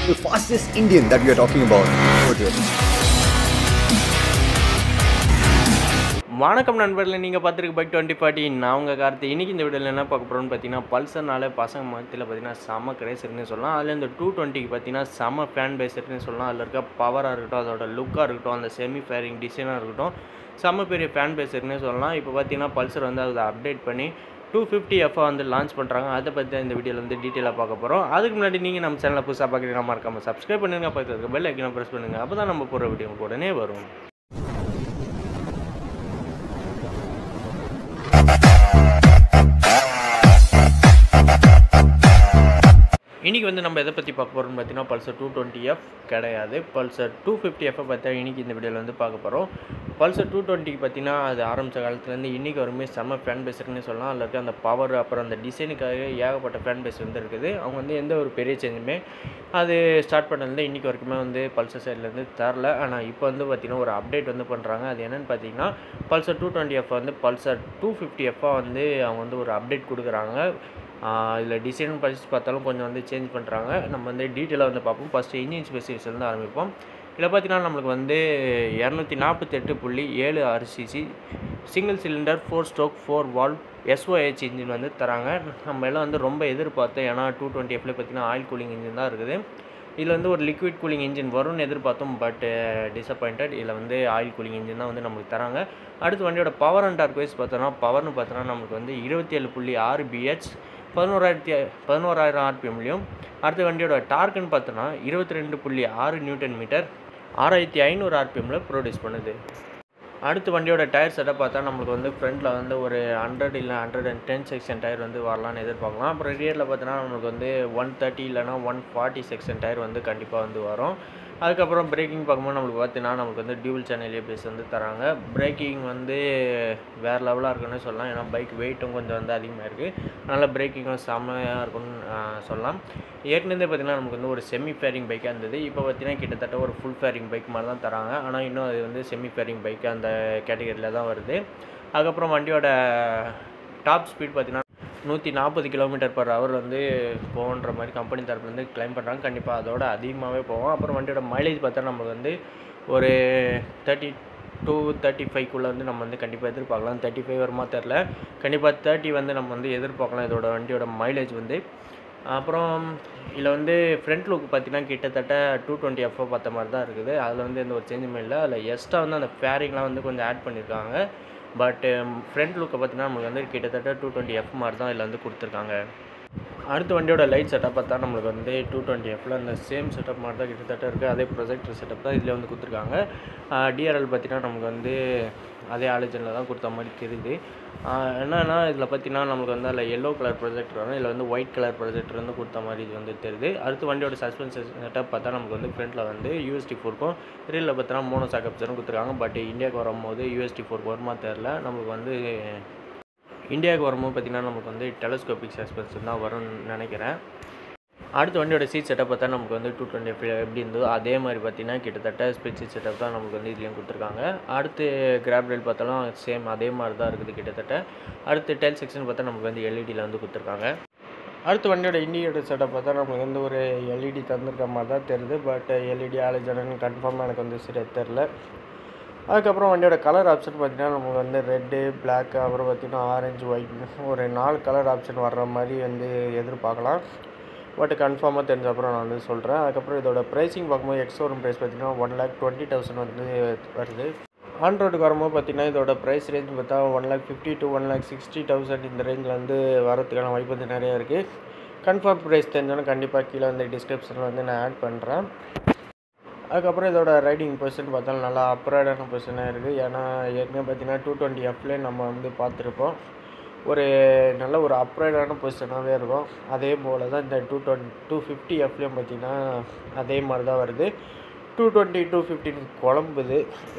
the fastest Indian that we are talking about. Over to you. வணக்கம் நண்பர்களே நீங்கள் பார்த்துருக்கு பைக் டுவெண்ட்டி ஃபார்ட்டி நான் உங்கள் கார்த்தி இன்றைக்கி இந்த வீடியோவில் என்ன பார்க்க போகிறோம்னு பார்த்தீங்கன்னா பல்சர்னால பசங்க மத்தியில் பார்த்தீங்கன்னா செம கிரேஸ் இருக்குன்னு சொல்லலாம் அதில் இந்த டூ டுவெண்ட்டிக்கு பார்த்தீங்கன்னா செம ஃபேன் பேஸ் இருக்குன்னு சொல்லலாம் அதில் இருக்க பவராக இருக்கட்டும் அதோட லுக்காக இருக்கட்டும் அந்த செமி ஃபேரிங் டிசைனாக இருக்கட்டும் செம பெரிய ஃபேன் பேஸ் இருக்குன்னு சொல்லலாம் இப்போ பார்த்தீங்கன்னா பல்சர் வந்து அதை அப்டேட் பண்ணி டூ ஃபிஃப்டி எஃப்ஐ வந்து லான்ச் பண்ணுறாங்க அதை பற்றி தான் இந்த வீடியோவில் வந்து டீட்டெயிலாக பார்க்க போகிறோம் அதுக்கு முன்னாடி நீங்கள் நம்ம சேனலை புதுசாக பார்க்குறீங்க மறக்காமல் சப்ஸ்கிரைப் பண்ணுங்கள் பக்கத்தில் இருக்க பெல் ஐக்கனை ப்ரெஸ் பண்ணுங்கள் அப்போ தான் நம்ம போகிற வீடியோ உடனே வரும் இன்றைக்கி வந்து நம்ம எதை பற்றி பார்க்க போகிறோம்னு பார்த்தீங்கன்னா பல்சர் டூ டுவெண்ட்டி எஃப் கிடையாது பல்சர் டூ ஃபிஃப்டி எஃப்பை பார்த்தா இன்றைக்கி இந்த வீடியோவில் வந்து பார்க்க போகிறோம் பல்சர் டூ டுவெண்ட்டிக்கு பார்த்தீங்கன்னா அது ஆரம்பித்த காலத்துலேருந்து இன்றைக்கி வறுமே செம்ம ஃபேன் பேஸ் இருக்குன்னு சொல்லலாம் அதில் இருக்க அந்த பவர் அப்புறம் அந்த டிசைனுக்காக ஏகப்பட்ட ஃபேன் பேஸ் வந்து இருக்குது அவங்க வந்து எந்த ஒரு பெரிய சேஞ்சுமே அது ஸ்டார்ட் பண்ணதுலேருந்து இன்றைக்கி வரைக்குமே வந்து பல்சர் சைட்லேருந்து தரல ஆனால் இப்போ வந்து பார்த்திங்கன்னா ஒரு அப்டேட் வந்து பண்ணுறாங்க அது என்னென்னு பார்த்தீங்கன்னா பல்சர் டூ டுவெண்ட்டி எஃப் வந்து பல்சர் டூ ஃபிஃப்டி எஃப்பாக வந்து அவங்க வந்து ஒரு அப்டேட் கொடுக்குறாங்க இதில் டிசைன் படிச்சு பார்த்தாலும் கொஞ்சம் வந்து சேஞ்ச் பண்ணுறாங்க நம்ம வந்து டீட்டெயிலாக வந்து பார்ப்போம் ஃபஸ்ட்டு இன்ஜின் ஸ்பெசிஃபிக்ஸ்லேருந்து ஆரம்பிப்போம் இதில் பார்த்தீங்கன்னா நம்மளுக்கு வந்து இரநூத்தி நாற்பத்தெட்டு புள்ளி ஏழு ஆறு CC single cylinder four stroke four valve SOHC engine வந்து தராங்க நம்ம எல்லாம் வந்து ரொம்ப எதிர்பார்த்தோம் ஏன்னா டூ டுவெண்ட்டி எஃப்ல பார்த்தீங்கன்னா ஆயில் கூலிங் இன்ஜின் தான் இருக்குது இதில் வந்து ஒரு லிக்விட் கூலிங் இன்ஜின் வரும்னு எதிர்பார்த்தோம் பட் டிசப்பாயிண்டட் இதில் வந்து ஆயில் கூலிங் இன்ஜின் தான் வந்து நமக்கு தராங்க அடுத்து வண்டியோட பவர் அண்ட் டார்க் வைஸ் பார்த்தோன்னா பவர்னு பார்த்தோன்னா நமக்கு வந்து இருபத்தி ஏழு புள்ளி ஆறு பிஹெச் பதினோராயிரத்தி பதினோராயிரம் ஆர்பிஎம்லையும் அடுத்த வண்டியோட டார்க்குன்னு பார்த்தோன்னா இருபத்தி ரெண்டு புள்ளி ஆறு நியூட்டன் மீட்டர் ஆறாயிரத்தி ஐநூறு ஆர்பிஎம்மில் ப்ரொடியூஸ் பண்ணுது அடுத்து வண்டியோட டயர் செட்டப் பார்த்தா நம்மளுக்கு வந்து ஃப்ரண்ட்டில் வந்து ஒரு ஹண்ட்ரட் இல்லை hundred and ten section tyre வந்து வரலான்னு எதிர்பார்க்கலாம் அப்புறம் ரியரில் பார்த்தோன்னா நம்மளுக்கு வந்து ஒன் தேர்ட்டி இல்லைனா ஒன் ஃபார்ட்டி செக்ஷன் டயர் வந்து கண்டிப்பாக வந்து வரும் அதுக்கப்புறம் பிரேக்கிங் பார்க்கும்போது நம்மளுக்கு பார்த்தீங்கன்னா நமக்கு வந்து டியூல் சேனல் ஏபிஎஸ் வந்து தராங்க பிரேக்கிங் வந்து வேறு லெவலாக இருக்குன்னு சொல்லலாம் ஏன்னா பைக் வெயிட்டும் கொஞ்சம் வந்து அதிகமாக இருக்குது அதனால் பிரேக்கிங்கும் செம்மையாக இருக்கும்னு சொல்லலாம் ஏற்கனவே பார்த்தீங்கன்னா நமக்கு வந்து ஒரு செமி ஃபேரிங் பைக்காக இருந்தது இப்போ பார்த்தீங்கன்னா கிட்டத்தட்ட ஒரு ஃபுல் ஃபேரிங் பைக் மாதிரி தான் தராங்க ஆனால் இன்னும் அது வந்து செமி ஃபேரிங் பைக் அந்த கேட்டகரியில் தான் வருது அதுக்கப்புறம் வண்டியோட டாப் ஸ்பீட் பார்த்தீங்கன்னா நூற்றி நாற்பது கிலோமீட்டர் பர் ஹவர் வந்து போகன்ற மாதிரி கம்பெனி தரப்புலேருந்து கிளைம் பண்ணுறாங்க கண்டிப்பாக அதோட அதிகமாகவே போவோம் அப்புறம் வண்டியோட மைலேஜ் பார்த்தா நமக்கு வந்து ஒரு தேர்ட்டி டூ தேர்ட்டி ஃபைவ்க்குள்ளே வந்து நம்ம வந்து கண்டிப்பாக எதிர்பார்க்கலாம் தேர்ட்டி ஃபைவ் வருமா தெரில கண்டிப்பாக தேர்ட்டி வந்து நம்ம வந்து எதிர்பார்க்கலாம் இதோட வண்டியோட மைலேஜ் வந்து அப்புறம் இதில் வந்து ஃப்ரண்ட் லுக் பார்த்தீங்கன்னா கிட்டத்தட்ட டூ டுவெண்ட்டி எஃப்ஓ பார்த்த மாதிரி தான் இருக்குது அதில் வந்து எந்த ஒரு சேஞ்சுமே இல்லை அதில் எக்ஸ்ட்ரா வந்து அந்த ஃபேரிங்லாம் வந்து கொஞ்சம் ஆட் பண்ணியிருக்காங்க பட் ஃப்ரண்ட் லுக்கை பார்த்தீங்கன்னா நமக்கு வந்து கிட்டத்தட்ட டூ டுவெண்ட்டி எஃப் மாதிரி தான் இதில் வந்து கொடுத்துருக்காங்க அடுத்த வண்டியோட லைட் செட்டப் பார்த்தா நம்மளுக்கு வந்து டூ டுவெண்ட்டி எஃப்ல அந்த சேம் செட்டப் மாதிரி தான் கிட்டத்தட்ட இருக்குது அதே ப்ரொஜெக்டர் செட்டப் தான் இதில் வந்து கொடுத்துருக்காங்க டிஆர்எல் பார்த்தீங்கன்னா நமக்கு வந்து அதே ஆலோஜனில் தான் கொடுத்த மாதிரி தெரியுது என்னென்னா இதில் பார்த்தீங்கன்னா நமக்கு வந்து அதில் எல்லோ கலர் ப்ரொஜெக்டர் வரும் இதில் வந்து ஒயிட் கலர் ப்ரொஜெக்டர் வந்து கொடுத்த மாதிரி இது வந்து தெரியுது அடுத்து வண்டியோட சஸ்பென்ஷன் செட்டப் பார்த்தா நமக்கு வந்து ஃப்ரண்ட்டில் வந்து யூஎஸ்டி ஃபோருக்கும் ரியலில் பார்த்தீங்கன்னா மோனோ சாக்கப்ஸரும் கொடுத்துருக்காங்க பட் இந்தியாவுக்கு வரும்போது யூஎஸ்டி ஃபோர் வருமா தெரில நமக்கு வந்து இந்தியாவுக்கு வரும்போது பார்த்திங்கன்னா நமக்கு வந்து டெலஸ்கோபிக் சஸ்பென்ஷன் தான் வரும்னு நினைக்கிறேன் அடுத்த வண்டியோட சீட் செட்டப் பார்த்தா நமக்கு வந்து டூ டுவெண்ட்டி எப்படி எப்படி இருந்தோ அதே மாதிரி பார்த்தீங்கன்னா கிட்டத்தட்ட ஸ்பெட் சீட் செட்டப் தான் நமக்கு வந்து இதுலேயும் கொடுத்துருக்காங்க அடுத்து கிராப் ரயில் பார்த்தாலும் சேம் அதே மாதிரி தான் இருக்குது கிட்டத்தட்ட அடுத்து டெல் செக்ஷன் பார்த்தா நமக்கு வந்து எல்இடியில் வந்து கொடுத்துருக்காங்க அடுத்து வண்டியோட இண்டிகேட்டர் செட்டப் பார்த்தா நமக்கு வந்து ஒரு எல்இடி தந்திருக்க மாதிரி தான் தெரியுது பட் எல்இடி ஆலோஜனன் கன்ஃபார்மாக எனக்கு வந்து சரியாக தெரில அதுக்கப்புறம் வண்டியோட கலர் ஆப்ஷன் பார்த்திங்கன்னா நமக்கு வந்து ரெட்டு பிளாக் அப்புறம் பார்த்திங்கன்னா ஆரஞ்சு ஒயிட் ஒரு நாலு கலர் ஆப்ஷன் வர்ற மாதிரி வந்து எதிர்பார்க்கலாம் பட் கன்ஃபார்மாக தெரிஞ்ச அப்புறம் நான் வந்து சொல்கிறேன் அதுக்கப்புறம் இதோட ப்ரைஸிங் பார்க்கும்போது எக்ஸ் ஷோரூம் ப்ரைஸ் பார்த்திங்கன்னா ஒன் லேக் டுவெண்ட்டி தௌசண்ட் வந்து வருது ஆன் ரோடுக்கு வரும்போது பார்த்திங்கன்னா இதோட ப்ரைஸ் ரேஞ்ச் பார்த்தா one lakh fifty to one lakh sixty thousand இந்த ரேஞ்சில் வந்து வரதுக்கான வாய்ப்பு வந்து நிறையா இருக்குது கன்ஃபார்ம் ப்ரைஸ் தெரிஞ்சோன்னா கண்டிப்பாக கீழே வந்து டிஸ்கிரிப்ஷனில் வந்து நான் ஆட் பண்ணுறேன் அதுக்கப்புறம் இதோட ரைடிங் பொசிஷன் பார்த்தாலும் நல்லா அப்ரைடான பொசிஷனாக இருக்குது ஏன்னா ஏற்கனவே பார்த்தீங்கன்னா டூ டுவெண்ட்டி எஃப்லேயே நம்ம வந்து பார்த்துருப்போம் ஒரு நல்ல ஒரு அப்ரைடான பொசிஷனாகவே இருக்கும் அதே போல் தான் இந்த டூ டுவெண்ட் டூ ஃபிஃப்டி எஃப்லேயும் பார்த்திங்கன்னா அதே மாதிரி தான் வருது டூ டுவெண்ட்டி டூ ஃபிஃப்டின் குழம்புது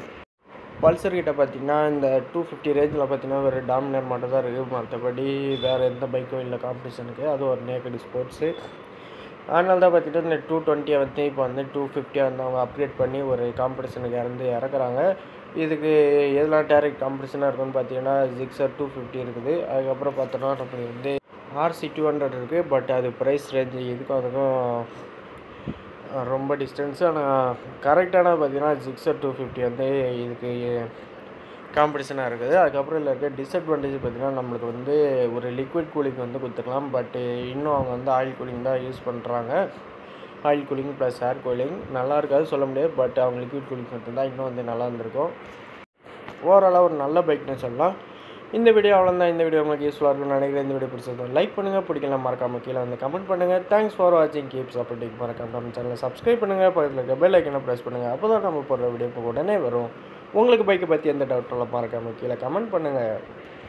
பல்சர் கிட்ட பார்த்தீங்கன்னா இந்த டூ ஃபிஃப்டி ரேஞ்சில் பார்த்தீங்கன்னா ஒரு டாமினர் மட்டும் தான் இருக்குது மற்றபடி வேறு எந்த பைக்கும் இல்லை காம்படிஷனுக்கு அது ஒரு நேக்கடி ஸ்போர்ட்ஸு அதனால தான் பார்த்தீங்கன்னா இந்த டூ டுவெண்ட்டியை வந்து இப்போ வந்து டூ ஃபிஃப்டியை வந்து அவங்க அப்கிரேட் பண்ணி ஒரு காம்படிஷனுக்கு இறந்து இறக்குறாங்க இதுக்கு எதெல்லாம் டேரக்ட் காம்படிஷனாக இருக்குன்னு பார்த்தீங்கன்னா ஜிக்ஸர் டூ ஃபிஃப்டி இருக்குது அதுக்கப்புறம் பார்த்தோன்னா நமக்கு வந்து ஆர்சி டூ ஹண்ட்ரட் இருக்குது பட் அது ப்ரைஸ் ரேஞ்சு இதுக்கும் அதுக்கும் ரொம்ப டிஸ்டன்ஸு ஆனால் கரெக்டான பார்த்தீங்கன்னா ஜிக்ஸர் டூ ஃபிஃப்டி வந்து இதுக்கு காம்படிஷனாக இருக்குது அதுக்கப்புறம் இதில் இருக்க டிஸ்அட்வான்டேஜ் பார்த்தீங்கன்னா நம்மளுக்கு வந்து ஒரு லிக்விட் கூலிங் வந்து கொடுத்துக்கலாம் பட்டு இன்னும் அவங்க வந்து ஆயில் கூலிங் தான் யூஸ் பண்ணுறாங்க oil cooling plus air cooling நல்லா இருக்காது சொல்ல முடியாது பட் அவங்க லிக்விட் கூலிங் மட்டும்தான் இன்னும் வந்து நல்லா இருந்திருக்கும் ஓவராலாக ஒரு நல்ல பைக்னு சொல்லலாம் இந்த வீடியோ அவ்வளோதான் இந்த வீடியோ உங்களுக்கு யூஸ்ஃபுல்லாக இருக்கும்னு நினைக்கிறேன் இந்த வீடியோ பிடிச்சது லைக் பண்ணுங்கள் பிடிக்கலாம் மறக்காமல் கீழே வந்து கமெண்ட் பண்ணுங்கள் தேங்க்ஸ் ஃபார் வாட்சிங் கீப் சப்போர்ட்டிங் மறக்காம நம்ம சேனலை சப்ஸ்கிரைப் பண்ணுங்கள் பக்கத்தில் இருக்க பெல் ஐக்கனை ப்ரெஸ் பண்ணுங்கள் அப்போ தான் நம்ம போடுற வீடியோ இப்போ உடனே வரும் உங்களுக்கு பைக்கை பற்றி எந்த டவுட்டெல்லாம் மறக்காமல் கீழே கமெண்ட் பண்ணுங்கள்